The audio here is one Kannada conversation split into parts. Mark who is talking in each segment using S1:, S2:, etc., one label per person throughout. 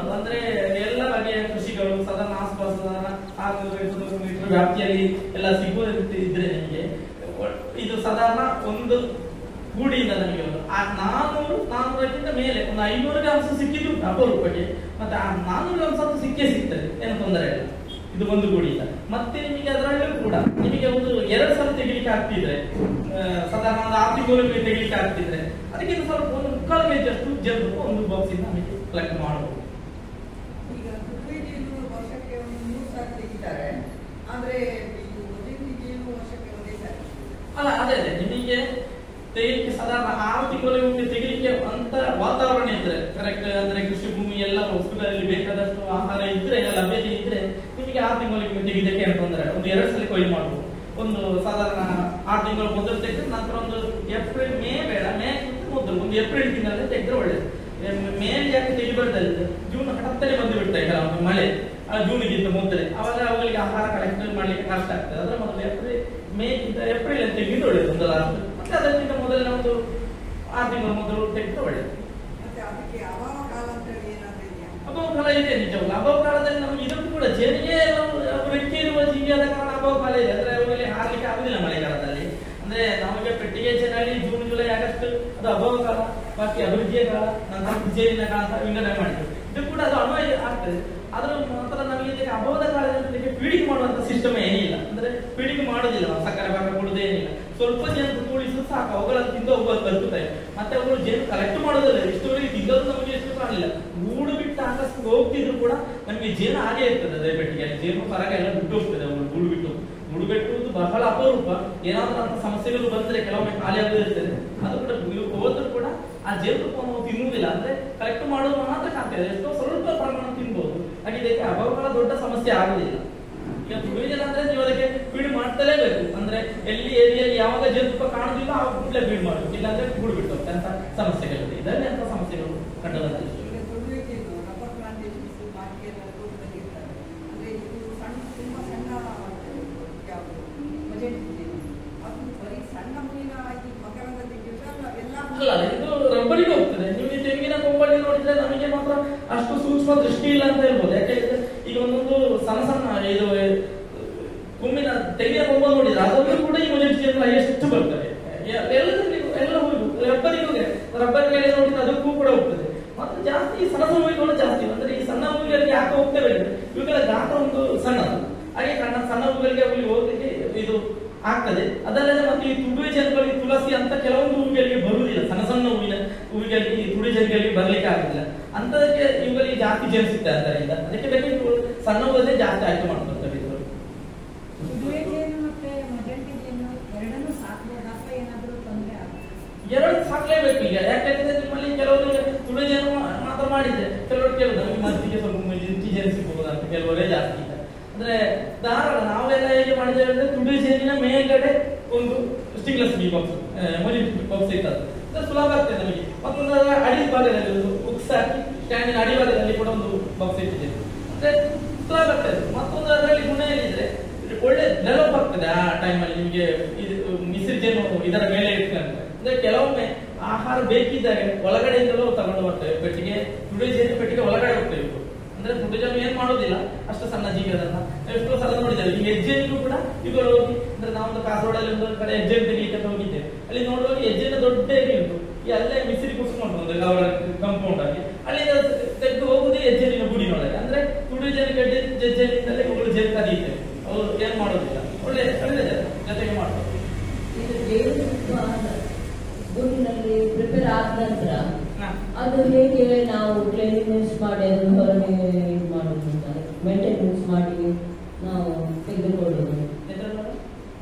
S1: ಮಾಡುವಂತದ್ದು ಅಂದ್ರೆ ಎಲ್ಲ ಬಗೆಯ ಕೃಷಿಗಳು ಸಾಧಾರಣ ಆಸ್ಪಾಸ್ ಆರು ಮೀಟರ್ ವ್ಯಾಪ್ತಿಯಲ್ಲಿ ಎಲ್ಲ ಸಿಗುವುದಿದ್ರೆ ನಿಮಗೆ ಇದು ಸಾಧಾರಣ ಒಂದು ಗೂಡಿಯಿಂದ ನಮಗೆ ಒಂದು ಆ ನಾನೂರು ನಾನೂರಕ್ಕಿಂತ ಮೇಲೆ ಒಂದು ಐನೂರು ಗ್ರಾಮ್ಸ್ ಸಿಕ್ಕಿದ್ದು ಅಪರೂಪಕ್ಕೆ ಮತ್ತೆ ಆ ನಾನೂರು ಗ್ರಾಮ್ಸ್ ಅಂತೂ ಸಿಕ್ಕೇ ಸಿಗ್ತದೆ ಏನು ತೊಂದರೆ ಇಲ್ಲ ಇದು ಒಂದು ಗೂಡಿಯಿಂದ ಮತ್ತೆ ನಿಮಗೆ ಅದರಲ್ಲೂ ಕೂಡ ನಿಮಗೆ ಒಂದು ಎರಡು ಸಲ ತೆಗಿಲಿಕ್ಕೆ ಆಗ್ತಿದ್ರೆ ಆ, ಸಾಧಾರಣ ಒಂದು ಆರು ತಿಂಗಳು ತೆಗಿಲಿಕ್ಕೆ ಆಗ್ತಿದ್ರೆ ಅದಕ್ಕಿಂತ ಸ್ವಲ್ಪ ಒಂದು ಮುಕ್ಕಾಲು ಕೆಜಿ ಅಷ್ಟು ಜಲ್ಲು ಒಂದು ಬಾಕ್ಸ್ ಇಂದ ನಮಗೆ ಕಲೆಕ್ಟ್ ಮಾಡಬಹುದು
S2: ಈಗ ಕುದುರೆ ಜೇನು ವರ್ಷಕ್ಕೆ ಒಂದು ಮೂರು ಸಾರಿ ತೆಗಿತಾರೆ ಆದ್ರೆ ಇದು ಒದಿತಿ ಜೇನು ವರ್ಷಕ್ಕೆ ಒಂದೇ ಸಾರಿ
S1: ಅಲ್ಲ ಅದೇ ಅದೇ ನಿಮಗೆ ತೆಗಿಲಿಕ್ಕೆ ಸಾಧಾರಣ ಆರು ತಿಂಗಳಿಗೆ ತೆಗಿಲಿಕ್ಕೆ ಅಂತ ವಾತಾವರಣ ಇದ್ರೆ ಕರೆಕ್ಟ್ ಅಂದ್ರೆ ಕೃಷಿ ಭೂಮಿ ಎಲ್ಲ ವಸ್ತುಗಳಲ್ಲಿ ಬೇಕಾದಷ್ಟು ಆಹಾರ ಇದ್ರೆ ಲಭ್ಯತೆ ಇದ್ರೆ ನಿಮಗೆ ಆರು ತಿಂಗಳಿಗೆ ತೆಗಿದಕ್ಕೆ ಏನು ತೊಂದರೆ ಇಲ್ಲ. ಒಂದು ಎರಡು ಸಲ ಕೊಯ್ಲು ಮಾಡಬಹುದು ಒಂದು ಸಾಧಾರಣ ಆರು ತಿಂಗಳು ಮೊದಲು ತೆಗೆದ್ರೆ ನಂತರ ಒಂದು ಏಪ್ರಿಲ್ ಮೇ ಬೇಡ ಮೇ ಮೊದಲು ಒಂದು ಏಪ್ರಿಲ್ ತಿಂಗಳಲ್ಲಿ ತೆಗೆದ್ರೆ ಒಳ್ಳೇದು ಮೇ ಯಾಕೆ ತೆಗಿಬಾರ್ದಲ್ಲಿ ಜೂನ್ ಹತ್ತನೇ ಬಂದು ಬಿಡ್ತಾ ಈಗ ಮಳೆ ಆ ಜೂನ್ಗಿಂತ ಮೊದಲೇ ಅವಾಗ ಅವುಗಳಿಗೆ ಆಹಾರ ಕಲೆಕ್ಟ್ ಮಾಡ್ಲಿಕ್ಕೆ ಕಷ್ಟ ಆಗ್ತದೆ ಅದರ ಮೊದಲು ಏಪ್ರಿಲ್ ಮೇ ಇಂದ ಏಪ್ರಿಲ್ ಅಂತ ತೆಗೆದು ಒಳ್ಳೇದು ಒಂದು ಲಾಸ್ಟ್ ಮತ್ತೆ ಅದಕ್ಕಿಂತ ಮೊದಲಿನ ಒಂದು ಆರು ತಿಂಗಳ ಮೊದಲು ತೆಗೆದು ಒಳ್ಳೇದು
S2: ಮತ್ತೆ ಅದಕ್ಕೆ ಅಭಾವ ಕಾಲ ಅಂತ ಹೇಳಿ ಏನಾದ್ರು ಇದೆಯಾ
S1: ಅಭಾವ ಕಾಲ ಇದೆ ನಿಜವಲ್ಲ ಅಭಾವ ಕಾಲದಲ್ಲಿ ನಮಗೆ ಇದಕ್ಕೂ ಕೂಡ ಜೇನಿಗೆ ನಾವು ರೆಕ್ಕೆ ಇರುವ ಜೀವಿಯಾದ ಕಾರಣ ಅಭಾವ ಕಾಲ ಇದೆ ಅಂದ್ರೆ ಅವುಗಳಿಗೆ ಹಾರ್ಲಿಕ್ಕೆ ಆಗುದಿಲ್ಲ ಮಳೆಗಾಲದಲ್ಲಿ ಅಂದ್ರೆ ನಮಗೆ ಪೆಟ್ಟಿಗೆ ಜನವರಿ ಜೂನ್ ಜುಲೈ ಆಗಸ್ಟ್ ಅದು ಅಭಾವ ಕಾಲ ಬಾಕಿ ಅಭಿವೃದ್ಧಿಯ ಕಾಲ ನಂತರ ಜೇನಿನ ಕಾಲ ಅಂತ ವಿಂಗಡಣೆ ಮಾಡಿದ್ರು ಇದು ಕೂಡ ಅದು ಅನ್ವಯ ಆಗ್ತದೆ ಅದ್ರ ಮಾತ್ರ ನಮಗೆ ಇದಕ್ಕೆ ಅಭಾವದ ಕಾಲದಲ್ಲಿ ಇದಕ್ಕೆ ಪೀಡಿಗೆ ಮಾಡುವಂತ ಸಿಸ್ಟಮ್ ಏನಿಲ್ಲ ಅಂದ್ರೆ ಪೀಡಿಗೆ ಮಾಡುದಿಲ್ಲ ನಾವು ಸಕ್ಕರೆ ಭಾಗ ಕೊಡುದೇ ಏನಿಲ್ಲ ಸ್ವಲ್ಪ ಜೇನು ಕೂಡಿಸು ಸಾಕು ಅವುಗಳನ್ನು ತಿಂದು ಅವುಗಳು ಬದುಕುತ್ತವೆ ಮತ್ತೆ ಅವುಗಳು ಜೇನು ಕಲೆಕ್ಟ್ ಮಾಡೋದಿಲ್ಲ ಇಷ್ಟುವರೆಗೆ ತಿನ್ನೋದು ನಮಗೆ ಎಷ್ಟು ಕಾಣಲಿಲ್ಲ ಗೂಡು ಬಿಟ್ಟು ಆಕಾಶ ಹೋಗ್ತಿದ್ರು ಕೂಡ ನಮಗೆ ಜೇನು ಹಾಗೆ ಇರ್ತದೆ ಅದೇ ಪೆಟ್ಟಿಗೆ ಜೇನು ಹೊರಗೆ ಎಲ್ಲ ಬಿಟ್ಟು ಹೋಗ್ತದೆ ಅವುಗಳು ಗೂಡು ಬಿಟ್ಟು ಗೂಡು ಬಿಟ್ಟುವುದು ಬಹಳ ಅಪರೂಪ ಏನಾದ್ರೂ ಅಂತ ಸಮಸ್ಯೆಗಳು ಬಂದ್ರೆ ಕೆಲವೊಮ್ಮೆ ಖಾಲಿ ಆಗದೇ ಇರ್ತದೆ ಅದು ಕೂಡ ನೀವು ಹೋದ್ರು ಕೂಡ ಆ ಜೇನುತುಪ್ಪವನ್ನು ನಾವು ತಿನ್ನುವುದಿಲ್ಲ ಅಂದ್ರೆ ಕಲೆಕ್ಟ್ ಮಾಡೋದು ಮಾತ್ರ ಕಾಣ್ತದೆ ಎಷ್ಟೋ ಸ್ವಲ್ಪ ಪ್ರಮಾಣ ತಿನ್ಬಹುದು ಹಾಗೆ ಇದಕ್ಕೆ ಅಭಾವಗಳ ದೊಡ್ಡ ಸಮಸ್ಯೆ ಆಗುದಿಲ್ಲ ಈಗ ತುಳುವಿನ ಅಂದ್ರೆ ನೀವು ಅದಕ್ಕೆ ಫೀಡ್ ಮಾಡ್ತಲೇಬೇಕು ಅಂದ್ರೆ ಎಲ್ಲಿ ಏರಿಯಲ್ಲಿ ಯಾವಾಗ ಜೇನುತುಪ್ಪ ಕಾಣುದಿಲ್ಲ ಆವಾಗ ಕೂಡಲೇ ಫೀಡ್ ಮಾಡಬೇಕು ಇಲ್ಲಾಂದ್ರೆ ಗೂಡು ಬಿಟ್ಟು ಹೋಗ್ತದೆ ಅಂತ ಸಮಸ್ಯೆಗಳಿದೆ ಇದರಲ್ಲಿ ಅಂತ ಸಮಸ್ಯೆಗಳು ಕಂಡುಬಂದಿದೆ
S2: ಈಗ ತುಳುವೆ ಜೇನು ರಬ್ಬರ್ ಪ್ಲಾಂಟೇಶನ್ಸ್ ಬಾಕಿ ಎಲ್ಲ ತೋಟದಲ್ಲಿ ಇರ್ತವೆ ಅಂದ್ರೆ ಇದು ಸಣ್ಣ ತುಂಬಾ ಸಣ್ಣ ಯಾವುದು ಮಜೆಂಟ್ ಜೇನು ಅದು ಬರೀ ಸಣ್ಣ ಮೀನ ಈ ಮಕರಂದ ತೆಗೆಯುವುದಲ್ಲ ಎಲ್ಲ
S1: ಅಲ್ಲ ಇದು ರಬ್ಬರಿಗೆ ಹೋಗ್ತದೆ ನೀವು ಈ ತೆಂಗಿನ ಕೊಂಬಲ್ಲಿ ನೋಡಿದ್ರೆ ನಮಗೆ ಮಾತ್ರ ಅಷ್ಟು ಸೂಕ್ಷ್ಮ ದೃಷ್ಟಿ ಇಲ್ಲ ಅಂತ ಹೇಳ್ಬೋದು ಯಾಕೆಂದ್ರೆ ಈಗ ಒಂದೊಂದು ಸಣ್ಣ ಸಣ್ಣ ಇದು ಕುಂಬಿನ ತೆಂಗಿನ ಕೊಂಬ ನೋಡಿದ್ರೆ ಅದರಲ್ಲೂ ಕೂಡ ಈ ಮೊಜೆಟ್ ಜೇನು ಎಷ್ಟು ಬರ್ತದೆ ಎ- ಎಲ್ಲದರಲ್ಲಿ ಎಲ್ಲ ಹೋಗುದು ರಬ್ಬರಿಗೆ ಹೋಗಿ ರಬ್ಬರ್ ಮೇಲೆ ನೋಡಿದ್ರೆ ಅದಕ್ಕೂ ಕೂಡ ಹೋಗ್ತದೆ ಮತ್ತೆ ಜಾಸ್ತಿ ಸಣ್ಣ ಸಣ್ಣ ಹೂವುಗಳು ಜಾಸ್ತಿ ಅಂದ್ರೆ ಈ ಸಣ್ಣ ಹೂವುಗಳಿಗೆ ಯಾಕೆ ಹೋಗ್ತೇವೆ ಅಂದ್ರೆ ಇವುಗಳ ಗಾತ್ರ ಒಂದು ಸಣ್ಣದು ಹಾಗೆ ಸಣ್ಣ ಸಣ್ಣ ಹೂವುಗಳಿಗೆ ಅಲ್ಲಿ ಹೋಗ್ಲಿಕ್ಕೆ ಇದು ಆಗ್ತದೆ ಅದಲ್ಲದೆ ಮತ್ತೆ ಈ ತುಳುವೆ ಜನಗಳಿಗೆ ತುಳಸಿ ಅಂತ ಕೆಲವೊಂದು ಹೂವುಗಳಿಗೆ ಬರುವುದಿಲ್ಲ ಸಣ್ಣ ಸಣ್ಣ ಹೂವಿನ ಹೂವಿಗಳಿಗೆ ಈ ತುಳು ಜನಗಳಿಗೆ ಬರ್ಲಿಕ್ಕೆ ಆಗುದಿಲ್ಲ ಅಂತದಕ್ಕೆ ಇವುಗಳಿಗೆ ಜಾಸ್ತಿ ಜೇನು ಸಿಗ್ತದೆ ಅದರಿಂದ ಅದಕ್ಕೆ ಬೇಕಾಗಿ ಇವು ಸಣ್ಣ ಹೂವನ್ನೇ ಜಾಸ್ತಿ ಆಯ್ಕೆ ಮಾಡ್ಕೊಳ್ತವೆ ಇವರು
S3: ಕುದುರೆ ಜೇನು ಮತ್ತೆ ಮಜಂಟಿ ಜೇನು ಎರಡನ್ನೂ ಸಾಕ್ಬೋದಾ ಅಥವಾ ಏನಾದ್ರೂ ತೊಂದರೆ ಆಗುತ್ತೆ
S1: ಎರಡು ಸಾಕ್ಲೇಬೇಕು ಈಗ ಯಾಕಂದ್ರೆ ನಿಮ್ಮಲ್ಲಿ ಕೆಲವರು ತುಳು ಜನ ಮಾತ್ರ ಮಾಡಿದ್ರೆ ಕೆಲವರು ಕೇಳುದು ನಮಗೆ ಮದ್ದಿಗೆ ಸ್ವಲ್ಪ ಮಿಂಚಿ ಜನ ಸಿಗಬಹುದು ಅಂತ ಕೆಲವರೇ ಜಾಸ್ತಿ ಇದ್ದಾರೆ ಅಂದ್ರೆ ಧಾರಾಳ ನಾವೆಲ್ಲ ಹೇಗೆ ಮಾಡಿದ್ದೇವೆ ಅಂದ್ರೆ ತುಳು ಜೇನಿನ ಮೇಲ್ಗಡೆ ಒಂದು ಸ್ಟಿಂಗ್ಲೆಸ್ ಬಿ ಬಾಕ್ಸ್ ಮರಿ ಬಾಕ್ಸ್ ಇರ್ತದೆ ಅದು ಸುಲಭ ಆಗ್ತದೆ ನಮಗೆ ಮತ್ತೊಂದು ಅದರ ಅಡಿ ಭಾಗದಲ್ಲಿ ಒಂದು ಉಕ್ಸ್ ಹಾಕಿ ಸ್ಟ್ಯಾಂಡಿನ ಅಡಿ ಭಾಗದಲ್ಲಿ ಕೂಡ ಒಂದು ಬಾಕ್ಸ್ ಇಟ್ಟಿದ್ದೇವೆ ಅಂದ್ರೆ ಸುಲಭ ಆಗ್ತದೆ ಮತ್ತೊಂದು ಅದರಲ್ಲಿ ಗುಣ ಏನಿದ್ರೆ ಒಳ್ಳೆ ಡೆವಲಪ್ ಆಗ್ತದೆ ಆ ಟೈಮಲ್ಲಿ ನಿಮಗೆ ಇದು ಮಿಶ್ರಿಜನು ಇದರ ಮೇಲೆ ಇಟ್ಕೊಂಡ್ರೆ ಅಂದ್ರೆ ಕೆಲವೊಮ್ಮೆ ಆಹಾರ ಬೇಕಿದ್ದಾಗ ಒಳಗಡೆಯಿಂದಲೂ ತಗೊಂಡು ಬರ್ತೇವೆ ಪೆಟ್ಟಿಗೆ ತುಡಿಜೇನು ಪೆಟ್ಟಿಗೆ ಒಳಗಡೆ ಹೋಗ್ತೇವೆ ಇವು. ಅಂದ್ರೆ ತುಡಿಜನು ಏನ್ ಮಾಡೋದಿಲ್ಲ ಅಷ್ಟು ಸಣ್ಣ ಜೀವಿ ಅದನ್ನ ಎಷ್ಟೋ ಸಲ ನೋಡಿದ್ದೇವೆ ಈ ಹೆಜ್ಜೆನಿಗೂ ಕೂಡ ಇವುಗಳು ಹೋಗಿ ಅಂದ್ರೆ ನಾವೊಂದು ಕಾಸರಗೋಡಲ್ಲಿ ಒಂದು ಕಡೆ ಹೆಜ್ಜೆ ತೆಗಿಲಿಕ್ಕೆ ಅಂತ ಹೋಗಿದ್ದೇವೆ ಅಲ್ಲಿ ನೋಡುವಾಗ ಹೆಜ್ಜೆನ ದೊಡ್ಡ ಹೆಜ್ಜೆ ಉಂಟು ಈ ಅಲ್ಲೇ ಮಿಸ್ರಿ ಕುಸ್ಕೊಂಡು ಒಂದು ಅವರ ಕಂಪೌಂಡ್ ಆಗಿ ಅಲ್ಲಿಂದ ತೆಗೆದು ಹೋಗುದೇ ಹೆಜ್ಜೆನಿನ ಗುಡಿನೊಳಗೆ ಅಂದ್ರೆ ತುಡಿಜನ ಗಡ್ಡೆ ಹೆಜ್ಜೆನಿಂದಲೇ ಇವುಗಳು ಜೇನು ಕದೀತೇವೆ ಅವರು ಏನ್ ಮಾಡೋದಿಲ್ಲ ಒಳ್ಳೆ ಒಳ್ಳೆ ಜೊತೆಗೆ ಮಾಡ್ತಾರೆ
S4: ಇದು ಜೇನುತುಪ್ಪ ಗೂಡಿನಲ್ಲಿ ಪ್ರಿಪೇರ್ ಆದ ನಂತರ
S1: ಹಾ.
S4: ಅದು ಹೇಗೆ ನಾವು ಕ್ಲೀನಿನೆಸ್ ಮಾಡಿ ಅದನ್ನು ಹೊರಗೆ ಇದು ಮಾಡೋದು ಮೇಂಟೆನೆನ್ಸ್ ಮಾಡಿ ನಾವು ತೆಗೆದುಕೊಳ್ಳೋದು
S1: ಎದ್ರಲ್ಲಿ?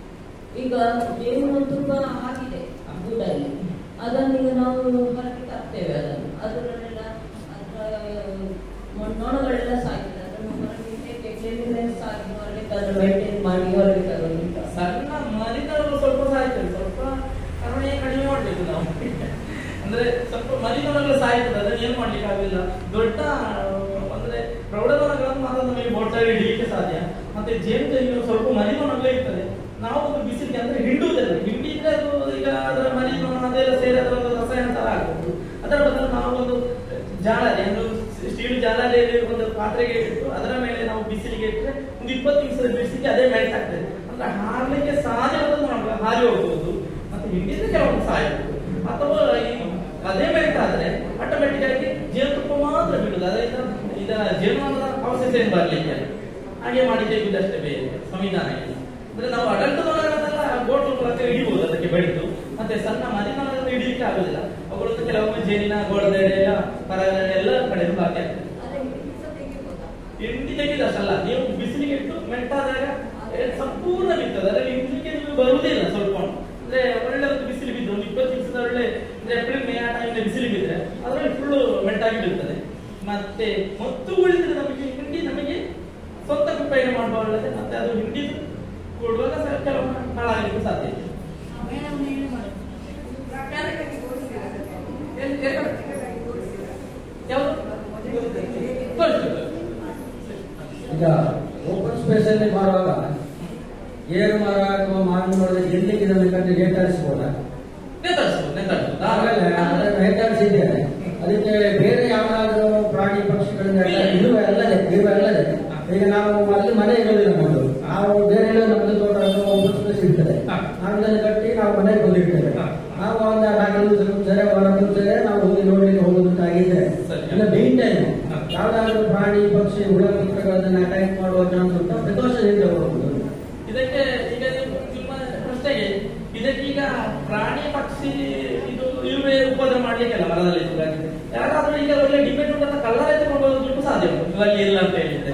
S4: ಈಗ ಜೇನುತುಪ್ಪ ಆಗಿದೆ ಗೂಡಲ್ಲಿ ಅದನ್ನೀಗ ನಾವು ಹೊರಗೆ ತರ್ತೇವೆ ಅದನ್ನು ಅದರಲ್ಲೆಲ್ಲ ಅದರ ನೊಣಗಳೆಲ್ಲ ಸಾಕಿದೆ ಅದನ್ನು ಹೊರಗೆ ಹೇಗೆ ಕ್ಲೀನಿನೆಸ್ ಆಗಿ ಹೊರಗೆ ಅದನ್ನು ಮೇಂಟೈನ್ ಮಾಡಿ ಹೊರಗೆ ತಗೊಂಡು
S1: ಸಣ್ಣ ಮರಿನವರು ಸ್ವಲ್ಪ ಸಾಯ್ತದೆ ಸ್ವಲ್ಪ ಕರುಣೆ ಕಡಿಮೆ ಮಾಡ್ಬೇಕು ನಾವು ಅಂದ್ರೆ ಸ್ವಲ್ಪ ಮರಿನೊಣಗಳು ಸಾಯ್ತದೆ ಅದನ್ನ ಏನ್ ಮಾಡ್ಲಿಕ್ಕೆ ಆಗುದಿಲ್ಲ ದೊಡ್ಡ ಆ, ಅಂದ್ರೆ ಪ್ರೌಢನೊಣಗಳನ್ನು ಮಾತ್ರ ನಮಗೆ ಬೋಟಲ್ಲಿ ಹಿಡಿಯಲಿಕ್ಕೆ ಸಾಧ್ಯ ಮತ್ತೆ ಜೇನು ತೆಗೆಯುವ ಸ್ವಲ್ಪ ಮರಿನೊಣಗಳೇ ಇರ್ತದೆ ನಾವು ಒಂದು ಬಿಸಿಲಿಗೆ ಅಂದ್ರೆ ಹಿಂಡುವುದಿಲ್ಲ ಹಿಂಡಿದ್ರೆ ಅದು ಈಗ ಅದರ ಮರಿನೊಣ ಅದೆಲ್ಲ ಸೇರಿ ಅದರ ಒಂದು ರಸಾಯನ ತರ ಆಗ್ಬೋದು ಅದರ ಬದಲು ನಾವು ಒಂದು ಜಾಲರಿ ಅಂದ್ರೆ ಸ್ಟೀಲ್ ಜಾಲರಿಯಲ್ಲಿ ಒಂದು ಪಾತ್ರೆಗೆ ಇಟ್ಟು ಅದರ ಮೇಲೆ ನಾವು ಬಿಸಿಲಿಗೆ ಇಟ್ಟರೆ ಒಂದು ಇಪ್ಪತ್ತು ನಿಮಿಷದ ಬಿಸಿಲಿಗೆ ಅದೇ ಮೆಲ್ಟ್ ಆಗ್ತದೆ ಅಂದ್ರೆ ಹಾರ್ಲಿಕ್ಕೆ ಸಾಧ್ಯವಾದದ್ದು ನಾವು ಹಾರಿ ಹೋಗ್ಬೋದು ಮತ್ತೆ ಹಿಂಡಿದ್ರೆ ಕೆಲವೊಂದು ಸಾಯಬಹುದು ಅಥವಾ ಈ ಅದೇ ಮೆಲ್ಟ್ ಆದ್ರೆ ಆಟೋಮೆಟಿಕ್ ಆಗಿ ಜೇನುತುಪ್ಪ ಮಾತ್ರ ಬಿಡುದು ಅದರಿಂದ ಇದರ ಜೀವನದ ಅವಶ್ಯಕತೆ ಏನು ಬರಲಿಕ್ಕೆ ಹಾಗೆ ಮಾಡಿ ತೆಗೆಯುವುದಷ್ಟೇ ಬೇರೆ ಸಂವಿಧಾನ ಇಲ್ಲ ಅಂದ್ರೆ ನಾವು ಅಡಲ್ಟ್ ನೊಣಗಳನ್ನೆಲ್ಲ ಗೋಟು ಮೂಲಕ ಹಿಡಿಬಹುದು ಅದಕ್ಕೆ ಬೆಳೆದು ಮತ್ತೆ ಸಣ್ಣ ಮರಿನೊಣಗಳನ್ನು ಹಿಡಿಲಿಕ್ಕೆ ಆಗುದಿಲ್ಲ ಅವುಗಳನ್ನು ಕೆಲವೊಮ್ಮೆ ಜೇನಿನ ಗೋಳದೆಡೆ ಪರಗಡೆ ಎಲ್ಲ ಕಡೆ ಬಾಕಿ ಆಗ್ತದೆ
S2: ಅದೇ ಹಿಡಿಸ ತೆಗಿಬೋದಾ
S1: ಹಿಂಡಿ ತೆಗೆದಷ್ಟಲ್ಲ ನೀವು ಬಿಸಿಲಿಗೆ ಇಟ್ಟು ಮೆಂಟಾದಾಗ ಏ, ಸಂಪೂರ್ಣ ಬಿತ್ತದ ಅದರಲ್ಲಿ ಹಿಂಡ್ಲಿಕ್ಕೆ ನೀವು ಬರುವುದಿಲ್ಲ ಸ್ವಲ್ಪ ಅಂದ್ರೆ ಒಳ್ಳೆ ಒಂದು ಬಿಸಿಲು ಬಿದ್ದು ಒಂದು ಇಪ್ಪತ್ತು ದಿವಸದ ಒಳ್ಳೆ ಅಂದ್ರೆ ಏಪ್ರಿಲ್ ಮೇ ಆ ಟೈಮ್ ಬಿಸಿಲು ಬಿದ್ದರೆ ಅದರಲ್ಲಿ ಫುಲ್ಲು ಮೆಂಟಾಗಿ ಬೀಳ್ತದೆ ಮತ್ತೆ ಮತ್ತು ಉಳಿದ್ರೆ ನಮಗೆ ಹಿಂಡಿ ನಮಗೆ ಸ್ವಂತ ಉಪಯೋಗ ಮಾಡಬಾರದೆ ಮತ್ತೆ ಅದು ಹಿಂಡಿ ಕೊಡುವಾಗ ಸಹ ಕೆಲವೊಮ್ಮೆ ಹಾಳಾಗಲಿಕ್ಕೆ ಸಾಧ್ಯ ಇದೆ
S3: ಮೇಣವನ್ನು ಏನು ಮಾಡೋದು
S2: ಪ್ರಾಕ್ಟಿಕಲಾಗಿ ತೋರಿಸ್ತೀರಾ ಅದಕ್ಕೆ?
S1: ಎಲ್ಲಿ- ಎಲ್ಲಿ?
S2: ಪ್ರಾಕ್ಟಿಕಲಾಗಿ ತೋರಿಸ್ತೀರಾ?
S1: ಯಾವುದು
S2: ಮೊದಲು ಹೇಗೆ?
S1: ತೋರಿಸ್ಬೇಕು.
S5: ಈಗ ಓಪನ್ ಸ್ಪೇಸ್ ಅಲ್ಲಿ ಮಾಡುವಾಗ ಏರು ಮರ ಅಥವಾ ಮಾವಿನ ಮರದ ಎಲ್ಲಿಗೆ ಇದನ್ನು ಕಟ್ಟಿ ನೇತಾಡಿಸಬಹುದಾ
S1: ನೇತಾಡಿಸ್ಬೋದು, ನೇತಾಡಿಸ್ಬೋದು.
S5: ಆಮೇಲೆ ಅದನ್ನು ನೇತಾಡಿಸಿದ್ದೇನೆ ಅದಕ್ಕೆ ಬೇರೆ ಯಾವ್ದಾದ್ರು ಪ್ರಾಣಿ ಪಕ್ಷಿಗಳಿಂದ ಇರುವ ಎಲ್ಲದೆ ಇರುವ ಎಲ್ಲದೆ ಈಗ ನಾವು ಅಲ್ಲಿ ಮನೆ ಇರೋದಿಲ್ಲ ನಮ್ಮದು ನಾವು ಬೇರೆ ಎಲ್ಲೋ ನಮ್ಮದು ತೋಟ ಅಥವಾ ಓಪನ್ ಸ್ಪೇಸ್ ಇರ್ತದೆ
S1: ಹಾ.
S5: ನಾವು ಅದನ್ನು ಕಟ್ಟಿ ನಾವು ಮನೆಗೆ ಬಂದಿರ್ತೇವೆ
S1: ಹಾ.
S5: ನಾವು ಒಂದು ನಾಲ್ಕು ದಿವಸ ಮುಂಚೆ ವಾರ ಮುಂಚೆ ನಾವು ಹೋಗಿ ನೋಡ್ಲಿಕ್ಕೆ ಹೋಗುದಂತಾಗಿದ್ರೆ
S1: ಸರಿ.
S5: ಇಲ್ಲ ಮೇನ್ ಟೈಮ್
S1: ಹಾ.
S5: ಯಾವ್ದಾದ್ರು ಪ್ರಾಣಿ ಪಕ್ಷಿ ಹುಳ ಮಿತ್ರಗಳನ್ನ ಅಟ್ಯಾಕ್ ಮಾಡುವ ಚಾನ್ಸ್ ಉಂಟು ಪ್ರಿಕಾಷನ್ ತಗೊಳ್ಬಹುದು
S1: ಇದಕ್ಕೆ ಈಗ ನೀವು ನಿಮ್ಮ ಪ್ರಶ್ನೆಗೆ ಇದಕ್ಕೀಗ ಪ್ರಾಣಿ ಪಕ್ಷಿ ಇದು ಇರುವೆ ಉಪದ್ರ ಮಾಡ್ಲಿಕ್ಕೆಲ್ಲ ಮರದಲ್ಲಿ ಇದ್ದಾಗಿದೆ ಯಾರಾದ್ರೂ ಈಗ ಒಳ್ಳೆ ಡಿಪೆಂಡ್ ಉಂಟ ಕಲ್ಲರ್ ಎತ್ಕೊಂಡು ಸಾಧ್ಯ ಉಂಟು ಇವಾಗ ಇಲ್ಲ ಅಂತ ಹೇಳಿದ್ರೆ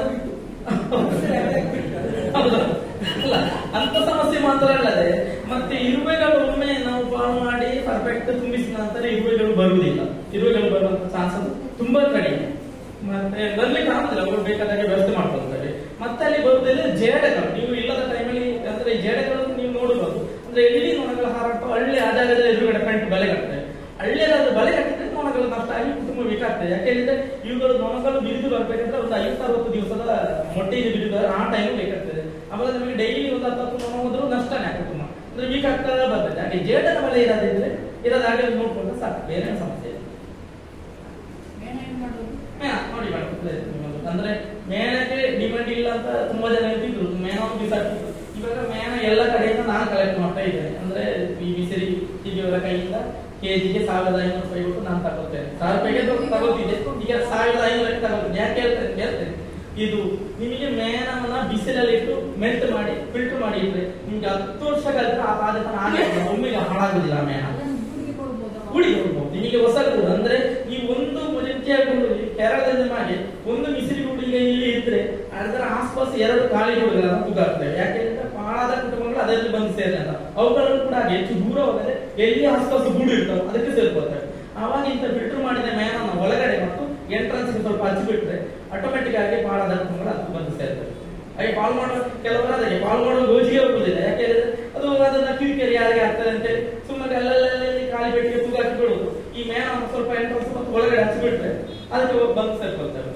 S1: ಹೌದು. ಅಲ್ಲ ಅಂತ ಸಮಸ್ಯೆ ಮಾತ್ರ ಅಲ್ಲದೆ ಮತ್ತೆ ಇರುವೆಗಳು ಒಮ್ಮೆ ನಾವು ಪಾಲ್ ಮಾಡಿ ಪರ್ಫೆಕ್ಟ್ ತುಂಬಿಸಿದ ನಂತರ ಇರುವೆಗಳು ಬರುವುದಿಲ್ಲ ಇರುವೆಗಳು ಬರುವಂತ ಚಾನ್ಸ್ ತುಂಬಾ ಕಡಿಮೆ ಮತ್ತೆ ಬರ್ಲಿಕ್ಕೆ ಆಗುದಿಲ್ಲ ಅವರು ಬೇಕಾದಾಗೆ ವ್ಯವಸ್ಥೆ ಮಾಡ್ಕೊಳ್ತಾರೆ ಮತ್ತೆ ಅಲ್ಲಿ ಬರುವುದಿಲ್ಲ ಜೇಡಗಳು ನೀವು ಇಲ್ಲದ ಟೈಮಲ್ಲಿ ಅಂದ್ರೆ ಈ ಜೇಡಗಳನ್ನು ನೀವು ನೋಡಬಹುದು ಅಂದ್ರೆ ಎಲ್ಲಿ ನೊಣಗಳ ಹಾರಾಟ ಹಳ್ಳಿ ಆ ಜಾಗದಲ್ಲಿ ಎದುರುಗಡೆ ಪೆಂಟ್ ಬಲೆ ಕಟ್ತದೆ ಹಳ್ಳಿಯಲ್ಲಿ ಬಲೆ ಕಟ್ಟಿದ್ರೆ ನೊಣಗಳು ನಷ್ಟ ಆಗಿ ಕುಟುಂಬ ಬೇಕಾಗ್ತದೆ ಯಾಕೆಂದ್ರೆ ಇವುಗಳು ನೊಣಗಳು ಬಿರಿದು ಬರ್ಬೇಕಂದ್ರೆ ಒಂದು ಐವತ್ತು ಅರವತ್ತು ದಿವಸದ ಮೊಟ್ಟೆಗೆ ಬಿರಿದು ಆ ಟೈಮ್ ಬೇಕಾಗ್ತದೆ ಆವಾಗ ನಮಗೆ ಡೈಲಿ ಒಂದು ಹತ್ತು ನೊಣ ಹೋದ್ರು ನಷ್ಟನೇ ಆ ಕುಟುಂಬ ಅಂದ್ರೆ ವೀಕ್ ಆಗ್ತಾ ಬರ್ತದೆ ಹಾಗೆ ಜೇಡದ ಬಲೆ ಇರೋದಿದ್ರೆ ಇರೋದ ಹಾಗೆ ನೋಡ್ಕೊಂಡ್ರೆ ಸಾಕು ಬೇರೆ ಏನು ಸಮಸ್ಯೆ ಇಲ್ಲ
S3: ಮೇಣ ಏನು ಮಾಡೋದು
S1: ಮೇಣ ನೋಡಿ ಮೇಡಮ್ ಅಂದ್ರೆ ಮೇಣಕ್ಕೆ ಡಿಮಾಂಡ್ ಇಲ್ಲ ಅಂತ ತುಂಬಾ ಜನ ಹೇಳ್ತಿದ್ರು ಮೇಣ ಬಿಸಾಕ್ತಿದ್ರು ಇವಾಗ ಮೇಣ ಎಲ್ಲ ಕಡೆಯಿಂದ ನಾನು ಕಲೆಕ್ಟ್ ಮಾಡ್ತಾ ಇದ್ದೇನೆ ಅಂದ್ರೆ ಈ ಬಿಸಿರಿ ಹೀಗೆಯವರ ಕೈಯಿಂದ ಕೆಜಿಗೆ ಸಾವಿರದ ಐನೂರು ರೂಪಾಯಿ ಕೊಟ್ಟು ನಾನು ತಗೊಳ್ತೇನೆ ಸಾವಿರ ರೂಪಾಯಿಗೆ ತಗೊ- ತಗೊಳ್ತಿದ್ದೆ ಈಗ ಸಾವಿರದ ಐನೂರಕ್ಕೆ ತಗೊಳ್ತೇನೆ ಯಾಕೆ ಹೇಳ್ತೇನೆ ಹೇಳ್ತೇನೆ ಇದು ನಿಮಗೆ ಮೇಣವನ್ನ ಬಿಸಿಲಲ್ಲಿ ಇಟ್ಟು ಮೆಲ್ಟ್ ಮಾಡಿ ಫಿಲ್ಟರ್ ಮಾಡಿ ಇಟ್ರೆ ನಿಮ್ಗೆ ಹತ್ತು ವರ್ಷ ಕಲಿತ್ರೆ ಆ ಪಾದತನ ಹಾಗೆ ಇರ್ತದೆ. ಒಮ್ಮೆಗೆ ಹಾಳಾಗುದಿಲ್ಲ ಆ ಮೇಣ
S3: ಅದನ್ನು ಗೂಡಿಗೆ ಕೊಡ್ಬೋದಾ
S1: ಗುಡಿ ಕೊಡ್ಬೋದು ನಿಮಗೆ ಹೊಸ ಗೂಡು ಅಂದ್ರೆ ಈ ಒಂದು ಮುಜಂತಿಯ ಗೂಡು ಕೇರಳದಲ್ಲಿ ಮಾಡಿ ಒಂದು ಮಿಸಿರಿ ಗೂಡು ಈಗ ಇಲ್ಲಿ ಇದ್ರೆ ಅದರ ಆಸ್ಪಾಸ್ ಎರಡು ಖಾಲಿ ಗೂಡುಗಳನ್ನು ತೂಗಾಡ್ತೇವೆ ಯಾಕೆಂದ್ರೆ ಪಾಳಾದ ಕುಟುಂಬಗಳು ಅದರಲ್ಲಿ ಬಂದು ಸೇರಲ್ಲ ಅವುಗಳನ್ನು ಕೂಡ ಹಾಗೆ ಹೆಚ್ಚು ದೂರ ಹೋದರೆ ಎಲ್ಲಿ ಆಸ್ಪಾಸ್ ಗೂಡು ಇರ್ತಾವೆ ಅದಕ್ಕೆ ಸೇರ್ಕೊಳ್ತವೆ ಆವಾಗ ಇಂತ ಫಿಲ್ಟರ್ ಮಾಡಿದ ಮೇನನ್ನು ಒಳಗಡೆ ಮತ್ತು ಎಂಟ್ರನ್ಸ್ ಸ್ವಲ್ಪ ಹಚ್ಚಿಬಿಟ್ರೆ ಆಟೋಮೆಟಿಕ್ ಆಗಿ ಪಾಳಾದ ಕುಟುಂಬಗಳು ಅದಕ್ಕೆ ಬಂದು ಸೇರ್ತವೆ ಹಾಗೆ ಪಾಲ್ ಮಾಡುವ ಕೆಲವರು ಅದಕ್ಕೆ ಪಾಲ್ ಮಾಡುವ ಗೋಜಿಗೆ ಹೋಗುದಿಲ್ಲ ಯಾಕೆಂದ್ರೆ ಅದು ಅದನ್ನ ಕಿರಿಕಿರಿ ಯಾರಿಗೆ ಆಗ್ತದೆ ಅಂತೇಳಿ ಸುಮ್ಮನೆ ಅಲ್ಲಲ್ಲಿ ಖಾಲಿ ಬೆಟ್ಟಿಗೆ ತೂಗಾಕಿ ಬಿಡುದು ಈ ಮೇನ ಸ್ವಲ್ಪ ಎಂಟ್ರನ್ಸ್ ಮತ್ತು ಒಳಗಡೆ ಹಚ್ಚಿಬಿಟ್ರೆ ಅದಕ್ಕೆ ಹೋಗಿ ಬಂದು ಸೇರ್ಕೊಳ್ತೇವೆ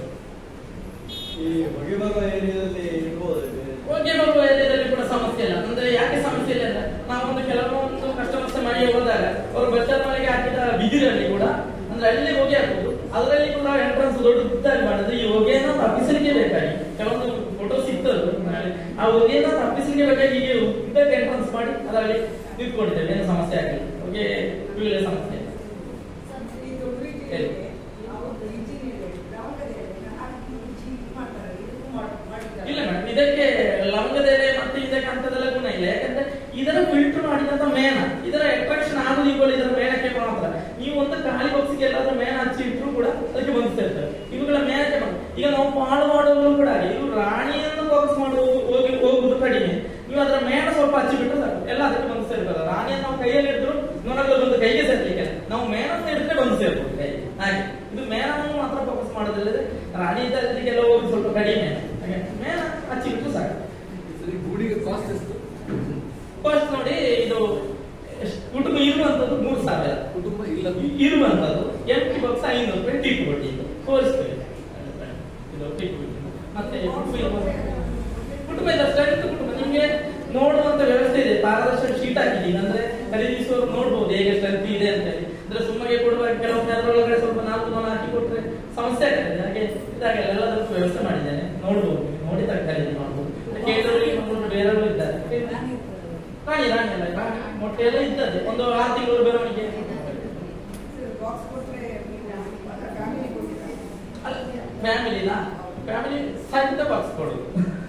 S6: ಈ ಹೊಗೆ ಬರುವ ಏರಿಯಾದಲ್ಲಿ ಇರ್ಬೋದು ಇದು.
S1: ಹೋಗಿ ಬರುವ ಏರಿಯಾದಲ್ಲಿ ಕೂಡ ಸಮಸ್ಯೆ ಇಲ್ಲ ಅಂದ್ರೆ ಯಾಕೆ ಸಮಸ್ಯೆ ಇಲ್ಲ ಅಂದ್ರೆ ನಾವೊಂದು ಕೆಲವೊಂದು ಕಸ್ಟಮರ್ಸ್ ಮನೆಗೆ ಹೋದಾಗ ಅವರು ಬಚ್ಚಲ್ ಮನೆಗೆ ಹಾಕಿದ ಬಿದಿರಲ್ಲಿ ಕೂಡ ಅಂದ್ರೆ ಅಲ್ಲಿ ಹೊಗೆ ಹಾಕುದು ಅದರಲ್ಲಿ ಕೂಡ ಎಂಟ್ರನ್ಸ್ ದೊಡ್ಡದಾಗಿ ಮಾಡಿದ್ರೆ ಈ ಹೊಗೆಯನ್ನ ತಪ್ಪಿಸಲಿಕ್ಕೆ ಬೇಕಾಗಿ ಕೆಲವೊಂದು ಫೋಟೋ ಸಿಗ್ತದೆ ಮನೆಯಲ್ಲಿ. ಆ ಹೊಗೆಯನ್ನ ತಪ್ಪಿಸಲಿಕ್ಕೆ ಬೇಕಾಗಿ ಹೀಗೆ ಉದ್ದಕ್ಕೆ ಎಂಟ್ರನ್ಸ್ ಮಾಡಿ ಅದರಲ್ಲಿ ನಿಂತ್ಕೊಂಡಿದ್ದೇವೆ ಏನು ಸಮಸ್ಯೆ ಆಗಿಲ್ಲ ಹೊಗೆ ಬೀಳೋ ಸಮಸ್ಯೆ ಇಲ್ಲ
S2: ಈ ದೊಡ್ಡರಿಗೆ ಅವ್ರದ್ದು ಇಂಜಿನಿಯರ್ ದಾವಣಗೆರೆಯಲ್ಲಿ ಹಾಕಿ ಚೀಟ್ ಮಾಡ್ತಾರೆ ಇದಕ್ಕೂ ಮಾಡ್- ಮಾಡಿದ್ದಾರೆ
S1: ಇಲ್ಲ ಮೇಡಮ್ ಇದಕ್ಕೆ ಲವಂಗದೆಲೆ ಮತ್ತೆ ಇದಕ್ಕೆ ಅಂತದೆಲ್ಲ ಗುಣ ಇಲ್ಲ ಯಾಕಂದ್ರೆ ಇದರ ಫಿಲ್ಟರ್ ಮಾಡಿದಂತ ಮೇಣ ಇದರ ಅಟ್ರಾಕ್ಷನ್ ಆಗುದು ಇವುಗಳು ಇದರ ಮೇಣಕ್ಕೆ ಮಾತ್ರ ನೀವು ಒಂದು ಖಾಲಿ ಬಾಕ್ಸ್ಗೆ ಎಲ್ಲಾದ್ರೂ ಮೇಣ ಹಚ್ಚಿ ಇಟ್ರು ಕೂಡ ಅದಕ್ಕೆ ಬಂದು ಸೇರ್ತವೆ ಇವುಗಳ ಮೇಣಕ್ಕೆ ಮಾತ್ರ ಈಗ ನಾವು ಪಾಳು ಮಾಡುವವರು ಕೂಡ ಹಾಗೆ ಇವು ರಾಣಿಯನ್ನು ಫೋಕಸ್ ಮಾಡುವುದು ಹೋಗಿ ಹೋಗುದು ಕಡಿಮೆ ನೀವು ಅದರ ಮೇಣ ಸ್ವಲ್ಪ ಹಚ್ಚಿ ಬಿಟ್ಟರೆ ಸಾಕು ಎಲ್ಲ ಅದಕ್ಕೆ ಬಂದು ಸೇರ್ತದೆ ರಾಣಿಯನ್ನು ನಾವು ಕೈಯಲ್ಲಿ ಹಿಡಿದ್ರು ನೊಣಗಳು ಬಂದು ಕೈಗೆ ಸೇರ್ಲಿಕ್ಕೆ ನಾವು ಮೇಣವನ್ನು ಹಿಡಿದ್ರೆ ಬಂದು ಸೇರ್ಬೋದು ಕೈ ಹಾಗೆ ಇದು ಮೇಣವನ್ನು ಮಾತ್ರ ಫೋಕಸ್ ಮಾಡೋದಿಲ್ಲದೆ ರಾಣಿ ಇದ್ದಲ್ಲಿಗೆಲ್ಲ ಹೋಗಿ ಸ್ವಲ್ಪ ಕಡಿಮೆ ಹಾಗೆ ಮೇಣ ಹಚ್ಚಿ ಬಿಟ್ಟು ಸಾಕು
S6: ಸರಿ ಗೂಡಿಗೆ ಕಾಸ್ಟ್ ಎಷ್ಟು
S1: ಫಸ್ಟ್ ನೋಡಿ ಇದು ಎಷ್ಟ್- ಕುಟುಂಬ ಇರುವಂತದ್ದು ಮೂರು ಸಾವಿರ
S6: ಕುಟುಂಬ ಇಲ್ಲ
S1: ಇರುವಂತದ್ದು ಎಂಟಿ ಬಾಕ್ಸ್ ಐನೂರು ರೂಪಾಯಿ ಟಿಪ್ ಕೊಟ್ಟಿ ಇದು ತೋರಿಸ್ತೇವೆ ಇದು ಟಿಪ್ ಮತ್ತೆ ಕುಟುಂಬ ಇರುವಂತದ್ದು ಕುಟುಂಬ ಇದೆ ಸ್ಟ್ರೆಂತ್ ಕುಟುಂಬ ನಿಮ್ಗೆ ನೋಡುವಂತ ವ್ಯವಸ್ಥೆ ಇದೆ ಪಾರದರ್ಶಕ ಶೀಟ್ ಹಾಕಿದ್ದೀನಿ ಅಂದ್ರೆ ಖರೀದಿಸುವವರು ನೋಡ್ಬೋದು ಹೇಗೆ ಸ್ಟ್ರೆಂತ್ ಇದೆ ಅಂತ ಹೇಳಿ ಅಂದ್ರೆ ಸುಮ್ಮಗೆ ಕೊಡುವ ಕೆಲವು ಅದರೊಳಗಡೆ ಸ್ವಲ್ಪ ನಾಲ್ಕು ನೂರು ಹಾಕಿ ಕೊಟ್ರೆ ಸಮಸ್ಯೆ ಆಗ್ತದೆ ಹಾಗೆ ಇದಾಗಲ್ಲ ಎಲ್ಲದಕ್ಕೂ ವ್ಯವಸ್ಥೆ ಮಾಡಿದ್ದೇನೆ ನೋಡ್ಬೋದು ನೋಡಿ ತರಕಾರಿ ಮಾಡ್ಬೋದು ಕೇಳಿದವರಿಗೆ ನಮ್ಮನ್ನು ಬೇರೆಯವರು ಇದ್ದಾರೆ ರಾಣಿ ರಾಣಿ ಅಲ್ಲ ರಾಣಿ ಮೊಟ್ಟೆ ಎಲ್ಲ ಇದ್ದದೆ ಒಂದು ಆರು ತಿಂಗಳು ಬೆಳವಣಿಗೆ
S2: ಬಾಕ್ಸ್ ಕೊಟ್ಟರೆ ಫ್ಯಾಮಿಲಿ ಕೊಟ್ಟಿದ್ದಾರೆ
S1: ಅಲ್ಲ ಫ್ಯಾಮಿಲಿನಾ ಫ್ಯಾಮಿಲಿ ಸಹಿತ ಬಾಕ್ಸ್ ಕೊಡುದು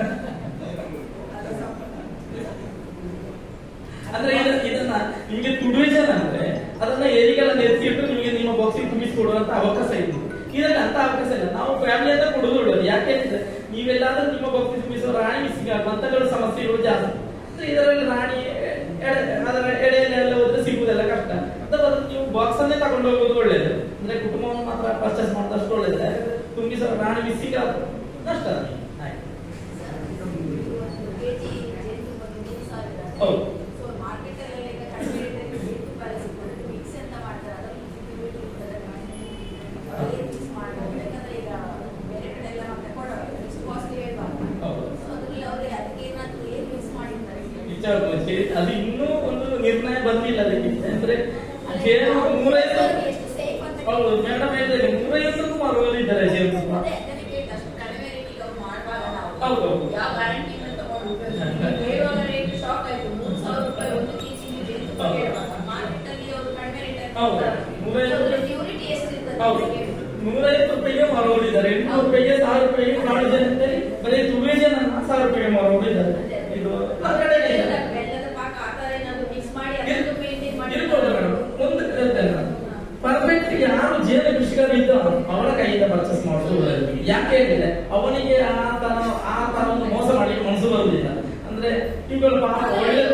S1: ಅಂದ್ರೆ ಇದು ಇದನ್ನ ನಿಮ್ಗೆ ತುಡುವಿಜನ್ ಅಂದ್ರೆ ಅದನ್ನ ಏರಿಗೆಲ್ಲ ಎತ್ತಿಟ್ಟು ನಿಮಗೆ ನಿಮ್ಮ ಬಾಕ್ಸಿಗೆ ತುಂಬಿಸಿಕೊಡುವಂತ ಅವಕಾಶ ಇದೆ ಇದರಲ್ಲಿ ಅಂತ ಅವಕಾಶ ಇಲ್ಲ ನಾವು ಫ್ಯಾಮಿಲಿ ಅಂತ ಕೊಡುದು ಒಳ್ಳೆಯದು ಯಾಕೆಂದ್ರೆ ನೀವೆಲ್ಲಾದ್ರೂ ನಿಮ್ಮ ಬಾಕ್ಸಿಗೆ ತುಂಬಿಸುವ ರಾಣಿ ಮಿಸ್ಸಿಂಗ್ ಆಗುವಂತಗಳು ಸಮಸ್ಯೆಗಳು ಜಾಸ್ತಿ ಅಂದ್ರೆ ಇದರಲ್ಲಿ ರಾಣಿ ಎಡೆ- ಅದರ ಎಡೆಯಲ್ಲಿ ಎಲ್ಲ ಹೋದ್ರೆ ಸಿಗುವುದೆಲ್ಲ ಕಷ್ಟ ಅಂತ ಬದಲು ನೀವು ಬಾಕ್ಸ್ ಅನ್ನೇ ತಗೊಂಡು ಹೋಗೋದು ಒಳ್ಳೇದು ಅಂದ್ರೆ ಕುಟುಂಬವನ್ನು ಮಾತ್ರ ಪರ್ಚೇಸ್ ಮಾಡಿದಷ್ಟು ಒಳ್ಳೇದು ಯಾಕಂದ್ರೆ ತುಂಬಿಸುವ ರಾಣಿ ಮಿಸ್ಸಿಂಗ್ ಆದ್ರೆ ನಷ್ಟ ನಮಗೆ ಆಯ್ತು ಹೌದು ಹೌದು ವಿಚಾರ ಮಾಡಿ. ಅದು ಇನ್ನೂ ಒಂದು ನಿರ್ಣಯ ಬಂದಿಲ್ಲ ಅದಕ್ಕೆ ಅಂದ್ರೆ ಜೇನು ನೂರೈವತ್ತು ಹೌದು ಮೇಡಮ್ ಹೇಳಿದ್ರೆ ನೂರೈವತ್ತಕ್ಕೂ ಮಾರುವವರಿದ್ದಾರೆ ಜೇನು ತುಪ್ಪ ಹೌದು, ಹೌದು. ಹೌದು ನೂರೈವತ್ತು ಹೌದು ನೂರೈವತ್ತು ರೂಪಾಯಿಗೆ ಮಾರುವವರಿದ್ದಾರೆ ಎಂಟುನೂರು ರೂಪಾಯಿಗೆ ಸಾವಿರ ರೂಪಾಯಿಗೆ ನಾಡು ಜನ ಅಂತೇಳಿ ಬರೀ ತುಳುವೆ ಜನ ಸಾವಿರ ರೂಪಾಯಿಗೆ ಮಾರುವವರಿದ್ದಾರೆ ಇದು ನಮ್ಮ ಕಡೆ ಇಲ್ಲ. ಇರ್ಬೋದು ಮೇಡಮ್ ಒಂದು ಪರ್ಫೆಕ್ಟ್ ಯಾರು ಜೇನು ಕೃಷಿಕರು ಇದ್ದಾರೋ ಅವರ ಕೈಯಿಂದ ಪರ್ಚೇಸ್ ಮಾಡೋದು ಒಳ್ಳೆಯದು. ಯಾಕೆ ಹೇಳಿದ್ರೆ ಅವನಿಗೆ ಆ ತರ ಆ ತರ ಒಂದು ಮೋಸ ಮಾಡ್ಲಿಕ್ಕೆ ಮನಸ್ಸು ಬರುವುದಿಲ್ಲ ಅಂದ್ರೆ ಇವುಗಳು ಪಾಪ ಒಳ್ಳೆ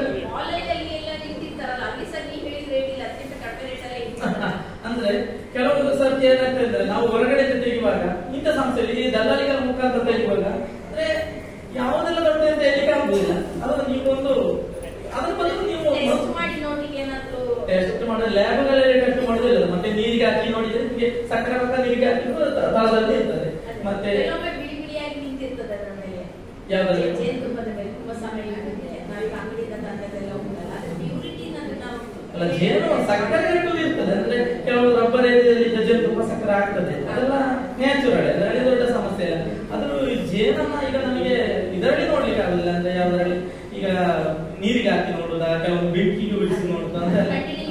S1: ಅಂದ್ರೆ ಕೆಲವೊಂದು ಸರ್ತಿ ಏನಾಗ್ತದೆ ಅಂದ್ರೆ ನಾವು ಹೊರಗಡೆ ತೆಗೆಯುವಾಗ ಇಂಥ ಸಂಸ್ಥೆಯಲ್ಲಿ ಈ ದಲ್ಲಾಳಿಗಳ ಮುಖಾಂತರ ತೆಗೆಯುವಾಗ ಅಂದ್ರೆ ಯಾವುದೆಲ್ಲ ಬರ್ತದೆ ಅಂತ ಹೇಳಿಕ್ಕೆ ಆಗುದಿಲ್ಲ ಅದನ್ನು ನೀವು ಒಂದು ಅದ್ರ ಬದಲು ನೀವು ಟೆಸ್ಟ್ ಮಾಡಿದ್ರೆ ಲ್ಯಾಬ್ಗಳಲ್ಲಿ ಟೆಸ್ಟ್ ಮಾಡೋದಿಲ್ಲ ಮತ್ತೆ ನೀರಿಗೆ ಹಾಕಿ ನೋಡಿದ್ರೆ ನಿಮಗೆ ಸಕ್ಕರೆ ಪಕ್ಕ ನೀರಿಗೆ ಹಾಕಿದ್ರು ತ- ತಳದಲ್ಲಿ ಇರ್ತದೆ ಮತ್ತೆ
S4: ಬಿಡಿ ಬಿಡಿಯಾಗಿ ನಿಂತಿರ್ತದೆ ಅದರ ಮೇಲೆ
S1: ಯಾವ್ದ್ರಲ್ಲಿ?
S4: ಜೇನುತುಪ್ಪದ ಮೇಲೆ ತುಂಬಾ ಸಮಯ ಆಗುತ್ತೆ ನಾವೀಗ ಅಂಗಡಿಯಿಂದ ತಂದದ್ದೆಲ್ಲ ಉಂಟಲ್ಲ ಅದು ಪ್ಯೂರಿಟಿ ನಾವು
S1: ಅಲ್ಲ ಜೇನು ಸಕ್ಕರೆ ಹಾಕುದು ಇರ್ತದೆ ಅಂದ್ರೆ ಕೆಲವು ರಬ್ಬರ್ ಏರಿಯಾದಲ್ಲಿ ಜೇನುತುಪ್ಪ ಸಕ್ಕರೆ ಆಗ್ತದೆ ಅದೆಲ್ಲ ನ್ಯಾಚುರಲ್ ಅದರಲ್ಲಿ ದೊಡ್ಡ ಸಮಸ್ಯೆ ಇಲ್ಲ ಆದ್ರೂ ಈ ಜೇನನ್ನ ಈಗ ನಮಗೆ ಇದರಲ್ಲಿ ನೋಡ್ಲಿಕ್ಕೆ ಆಗಲಿಲ್ಲ ಅಂದ್ರೆ ಯಾವ್ದ್ರಲ್ಲಿ ಈಗ ನೀರಿಗೆ ಹಾಕಿ ನೋಡುದಾ ಕೆಲವೊಂದು ಬೆಂಕಿಗೆ ಬಿಡಿಸಿ ನೋಡುದಾ ಅಂತ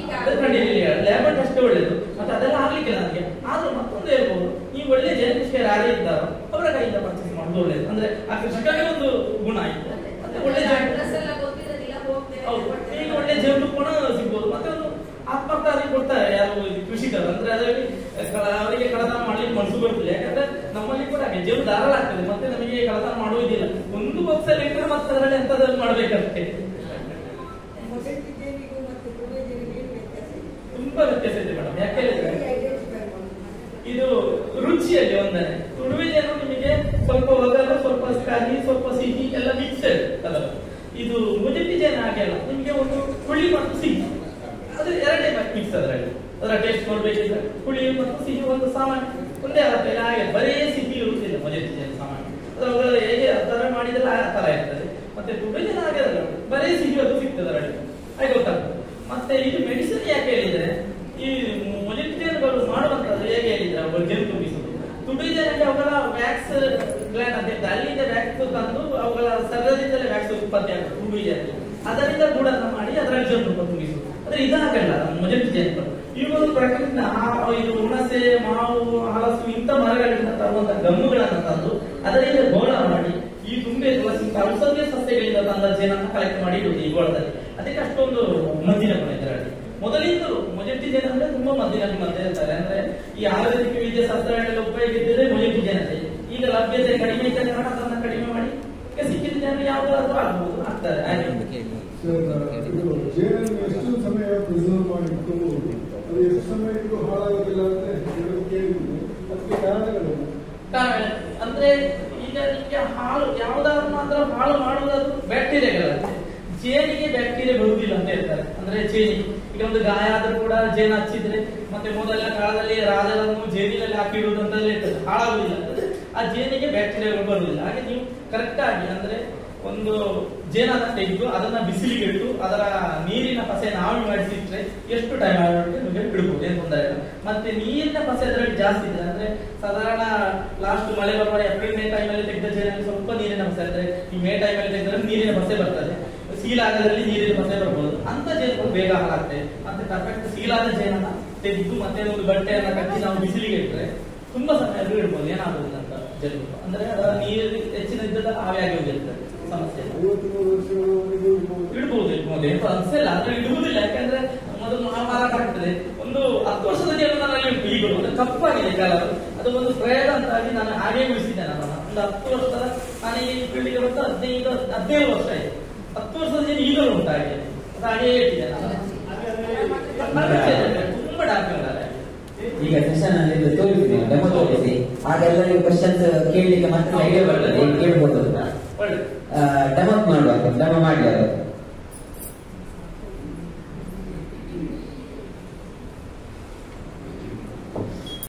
S1: ಲ್ಯಾಬ್ ಅಷ್ಟೇ ಒಳ್ಳೇದು ಮತ್ತೆ ಅದೆಲ್ಲ ಆಗ್ಲಿಕ್ಕಿಲ್ಲ ನನಗೆ ಆದ್ರೂ ಮತ್ತೊಂದು ಹೇಳ್ಬೋದು ಈ ಒಳ್ಳೆ ಜೇನು ಕೃಷಿಕರು ಯಾರೇ ಇದ್ದಾರೋ ಅವರ ಕೈಯಿಂದ ಪರ್ಚೇಸ್ ಮಾಡೋದು ಒಳ್ಳೇದು ಅಂದ್ರೆ ಆ ಕೃಷಿಕರಿಗೆ ಒಂದು ಗುಣ ಆಯ್ತು ಮತ್ತೆ ಒಳ್ಳೆ ಜೇನು
S4: ಅಡ್ರೆಸ್ ಎಲ್ಲ ಗೊತ್ತಿರೋದಿಲ್ಲ ಹೋಗ್ತೇವೆ
S1: ಹೌದು
S4: ಕೊಡ್ತೇವೆ.
S1: ಈಗ ಒಳ್ಳೆ ಜೇನು ಕೂಡ ಸಿಗ್ಬೋದು ಮತ್ತೆ ಒಂದು ಆತ್ಮಹತ್ಯೆ ಕೊಡ್ತಾರೆ ಯಾರು ಈ ಕೃಷಿಕರು ಅಂದ್ರೆ ಅದರಲ್ಲಿ ಕ- ಅವರಿಗೆ ಕಳತನ ಮಾಡ್ಲಿಕ್ಕೆ ಮನಸ್ಸು ಬರುತ್ತಿಲ್ಲ ಯಾಕಂದ್ರೆ ನಮ್ಮಲ್ಲಿ ಕೂಡ ಹಾಗೆ ಜೇನು ಧಾರಾಳ ಆಗ್ತದೆ ಮತ್ತೆ ನಮಗೆ ಕಳತನ ಮಾಡುವುದಿಲ್ಲ ಒಂದು ಬಾಕ್ಸ್ ಅಲ್ಲಿ ಇಟ್ಟರೆ ಮತ್ತೆ ಅದರಲ್ಲಿ ಎಂತದಲ್ಲಿ ಮಾಡ್ಬೇಕಷ್ಟೇ
S2: ಮೊದಲಿಗೆ ಜೇನಿಗೂ ಮತ್ತು ತುಳುವೆ ಜೇನಿಗೆ ಏನು ವ್ಯತ್ಯಾಸ ಇದೆ
S1: ತುಂಬಾ ವ್ಯತ್ಯಾಸ ಇದೆ ಮೇಡಮ್ ಯಾಕೆ ಹೇಳಿದ್ರೆ
S2: ಈ ಐಡೆಂಟಿಫೈ ಮಾಡೋದು
S1: ಇದು ರುಚಿಯಲ್ಲಿ ಒಂದನೇ ತುಳುವೆ ಜೇನು ನಿಮಗೆ ಸ್ವಲ್ಪ ಒಗರು ಸ್ವಲ್ಪ ಕಹಿ ಸ್ವಲ್ಪ ಸಿಹಿ ಎಲ್ಲ ಮಿಕ್ಸೆಡ್ ಅದರ ಇದು ಮುಜಟ್ಟಿ ಜೇನು ಹಾಗೆ ಅಲ್ಲ ನಿಮಗೆ ಒಂದು ಹುಳಿ ಮತ್ತು ಸಿಹಿ ಅದು ಎರಡೇ ಮಿಕ್ಸ್ ಅದರಲ್ಲಿ ಅದರ ಟೇಸ್ಟ್ ನೋಡ್ಬೇಕಿದ್ರೆ ಹುಳಿ ಮತ್ತು ಸಿಹಿ ಒಂದು ಸಾಮಾನ್ಯ ಒಂದೇ ಆಗುತ್ತೆ ಹಾಗೆ ಬರೀ ಸಿಹಿ ಇರುವುದಿಲ್ಲ ಮುಜಟ್ಟಿ ಜೇನು ಸಾಮಾನ್ಯ ಅದರ ಹೇಗೆ ಅದರ ಮಾಡಿದ್ರೆ ಆ ತರ ಇರ್ತದೆ ಮತ್ತೆ ತುಳುವೆ ಜೇನು ಹಾಗೆ ಅಲ್ಲ ಬರೀ ಸಿಹಿ ಅದು ಸಿಗ್ತದೆ ಅದರಲ್ಲಿ ಹಾಗೆ ಗೊತ್ತಾಗ್ತದೆ ಮತ್ತೆ ಇದು ಮೆಡಿಸಿನ್ ಯಾಕೆ ಹೇಳಿದ್ರೆ ಈ ಮೊಲಿಟ್ ಜೇನುಗಳು ಮಾಡುವಂತದ್ದು ಹೇಗೆ ಹೇಳಿದ್ರೆ ಅವುಗಳು ಜೇನು ತುಂಬಿಸುವುದು ತುಡಿ ಜೇನಿಗೆ ಅವುಗಳ ವ್ಯಾಕ್ಸ್ ಗ್ಲ್ಯಾಂಡ್ ಅಂತ ಇರ್ತದೆ ಅಲ್ಲಿಂದ ವ್ಯಾಕ್ಸ್ ತಂದು ಅವುಗಳ ಸರದಿಂದಲೇ ವ್ಯಾಕ್ಸ್ ಉತ್ಪತ್ತಿ ಆಗುತ್ತೆ ತುಡಿ ಜೇನು ಅದರಿಂದ ಗೂಡನ್ನ ಮಾಡಿ ಅದರಲ್ಲಿ ಜೇನು ತುಪ್ಪ ತುಂಬಿಸುವುದು ಆದ್ರೆ ಇದಾಗಲ್ಲ ಮೊಜೆಟ್ ಜೇನು ಇವುಗಳು ಪ್ರಕೃತಿನ ಆ- ಇದು ಹುಣಸೆ ಮಾವು ಹಲಸು ಇಂಥ ಮರಗಳಿಂದ ತರುವಂತ ಗಮ್ಮುಗಳನ್ನ ತಂದು ಅದರಿಂದ ಗೋಳ ಮಾಡಿ ಈ ತುಂಬೆ ತುಳಸಿ ಇಂಥ ಔಷಧೀಯ ಸಸ್ಯಗಳಿಂದ ತಂದ ಜೇನನ್ನ ಕಲೆಕ್ಟ್ ಮಾಡಿ ಇಡುವುದು ಈ ಗೋಳದಲ್ಲಿ ಅದಕ್ಕೆ ಅಷ್ಟೊಂದು ಮದ್ದಿನ ಗುಣ ಇದರಲ್ಲಿ ಮೊದಲಿಂದಲೂ ಮೊಜೆಟ್ಟಿ ಜೇನು ಅಂದ್ರೆ ತುಂಬಾ ಮದ್ದಿನ ಗುಣ ಅಂತ ಹೇಳ್ತಾರೆ ಅಂದ್ರೆ ಈ ಆಯುರ್ವೇದಿಕ ವಿದ್ಯೆ ಶಾಸ್ತ್ರಗಳೆಲ್ಲ ಉಪಯೋಗ ಇದ್ದರೆ ಮೊಜೆಟ್ಟಿ ಜೇನತೆ ಈಗ ಲಭ್ಯತೆ ಕಡಿಮೆ ಇದ್ದ ಕಾರಣ ಅದನ್ನ ಕಡಿಮೆ ಮಾಡಿ ಈಗ ಸಿಕ್ಕಿದ ಜನ ಯಾವುದಾದ್ರೂ ಆಗ್ಬಹುದು ಆಗ್ತಾರೆ ಹಾಗೆ
S6: ಸರ್, ಇದು ಜೇನನ್ನು ಎಷ್ಟು ಸಮಯ ಪ್ರಿಸರ್ವ್ ಮಾಡಿ ಇಟ್ಕೊಳ್ಬಹುದು ಅದು ಎಷ್ಟು ಸಮಯ ಇಟ್ಟು ಹಾಳಾಗೋದಿಲ್ಲ ಅಂತ ಹೇಳೋದು ಕೇಳಿದ್ದೀನಿ ಅದಕ್ಕೆ ಕಾರಣಗಳು
S1: ಕಾರಣ ಅಂದ್ರೆ ಈಗ ನಿಮ್ಗೆ ಹಾಳು ಯಾವ್ದಾದ್ರು ಮಾತ್ರ ಹಾಳು ಮಾಡುವುದಾದ್ರು ಬ್ಯಾಕ್ಟೀರಿಯಾಗಳಂತೆ ಜೇನಿಗೆ ಬ್ಯಾಕ್ಟೀರಿಯಾ ಬರುವುದಿಲ್ಲ ಅಂತ ಹೇಳ್ತಾರೆ ಅಂದ್ರೆ ಜೇನಿ ಈಗ ಒಂದು ಗಾಯ ಆದ್ರೂ ಕೂಡ ಜೇನು ಹಚ್ಚಿದ್ರೆ ಮತ್ತೆ ಮೊದಲ ಕಾಲದಲ್ಲಿ ರಾಜರನ್ನು ಜೇನಿನಲ್ಲಿ ಹಾಕಿಡುವುದು ಅಂತ ಇರ್ತದೆ ಹಾಳಾಗುದಿಲ್ಲ ಅಂದ್ರೆ ಆ ಜೇನಿಗೆ ಬ್ಯಾಕ್ಟೀರಿಯಾಗಳು ಬರುವುದಿಲ್ಲ ಹಾಗೆ ನೀವು ಕರೆಕ್ಟ್ ಆಗಿ ಅಂದ್ರೆ ಒಂದು ಜೇನನ್ನ ತೆಗೆದು ಅದನ್ನ ಬಿಸಿಲಿಗೆ ಇಟ್ಟು ಅದರ ನೀರಿನ ಪಸೆಯನ್ನು ಆವಿ ಮಾಡಿಸಿಟ್ರೆ ಎಷ್ಟು ಟೈಮ್ ಆಗುತ್ತೆ ನಿಮಗೆ ಬಿಡ್ಬೋದು ಏನು ತೊಂದರೆ ಇಲ್ಲ ಮತ್ತೆ ನೀರಿನ ಪಸೆ ಅದರಲ್ಲಿ ಜಾಸ್ತಿ ಇದೆ ಅಂದ್ರೆ ಸಾಧಾರಣ ಲಾಸ್ಟ್ ಮಳೆ ಬರುವ ಏಪ್ರಿಲ್ ಮೇ ಟೈಮಲ್ಲಿ ತೆಗೆದ ಜೇನಲ್ಲಿ ಸ್ವಲ್ಪ ನೀರಿನ ಪಸೆ ಅಂದ್ರೆ ಈ ಮೇ ಟೈಮಲ್ಲಿ ತೆಗೆದ್ರೆ ನೀರಿನ ಪಸೆ ಬರ್ತದೆ ಸೀಲಾಗದಲ್ಲಿ ನೀರಿನ ಪಸೆ ಬರ್ಬೋದು ಅಂತ ಜೇನುಗಳು ಬೇಗ ಹಾಳಾಗ್ತದೆ ಮತ್ತೆ ಪರ್ಫೆಕ್ಟ್ ಸೀಲಾದ ಜೇನನ್ನ ತೆಗೆದು ಮತ್ತೆ ಒಂದು ಗಂಟೆಯನ್ನ ಕಟ್ಟಿ ನಾವು ಬಿಸಿಲಿಗೆ ಇಟ್ರೆ ತುಂಬಾ ಸಮಯ ಇಡ್ಬೋದು ಏನಾಗುದಿಲ್ಲ ಅಂತ ಜೇನುಗಳು ಅಂದ್ರೆ ಅದರ ನೀರು ಹೆಚ್ಚಿನ ಇದ್ದದ ಆವಿಯಾಗಿ ಹೋಗಿರ್ತದೆ ಸಮಸ್ಯೆ ಇಲ್ಲ.
S6: ಐವತ್ತು ಮೂರು ವರ್ಷಗಳವರೆಗೂ ಇರ್ಬೋದು.
S1: ಇಡ್ಬೋದು ಇಡ್ಬೋದು ಏನು ಅನ್ಸೇ ಇಲ್ಲ ಆದ್ರೆ ಇಡುವುದಿಲ್ಲ ಯಾಕಂದ್ರೆ ಮೊದಲು ಮಾ- ಮಾರಾಟ ಆಗ್ತದೆ ಒಂದು ಹತ್ತು ವರ್ಷದ ಜೇನು ನನ್ನಲ್ಲಿ ಉಂಟು ಈಗ ಒಂದು ಕಪ್ಪಾಗಿದೆ ಕಲರ್ ಅದು ಒಂದು ಪ್ರಯೋಗ ಅಂತಾಗಿ ನಾನು ಹಾಗೆ ಉಳಿಸಿದ್ದೆ ನಾನು ಒಂದು ಹತ್ತು ವರ್ಷದ ನಾನು ಈ ಫೀಲ್ಡಿಗೆ ಬಂದು ಹದಿನೈದು ಹದಿನೇಳು ವರ್ಷ ಆಯ್ತು ಹತ್ತು ವರ್ಷದ ಜೇನು ಈಗಲೂ ಉಂಟು ಹಾಗೆ ಅದು ಹಾಗೆ ಇಟ್ಟಿದೆ ನಾನು ತುಂಬಾ ಡಾಕ್ಟರ್
S7: ಈಗ ಸೆಷನ್ ಅಲ್ಲಿ ಇದು ತೋರಿಸಿ ನೀವು ಡೆಮೋ ತೋರಿಸಿ ಆಗ ಎಲ್ಲರಿಗೂ ಕ್ವಶನ್ಸ್ ಕೇಳಲಿಕ್ಕೆ ಮತ್ತೆ ಐಡಿಯಾ ಬರ್ತದೆ ಕೇಳ್ಬೋದು
S1: ಒಳ್ಳೆ
S7: ಡೆಮೋ ಮಾಡುವಾಗ ಡೆಮೋ ಮಾಡಿ ಅವರು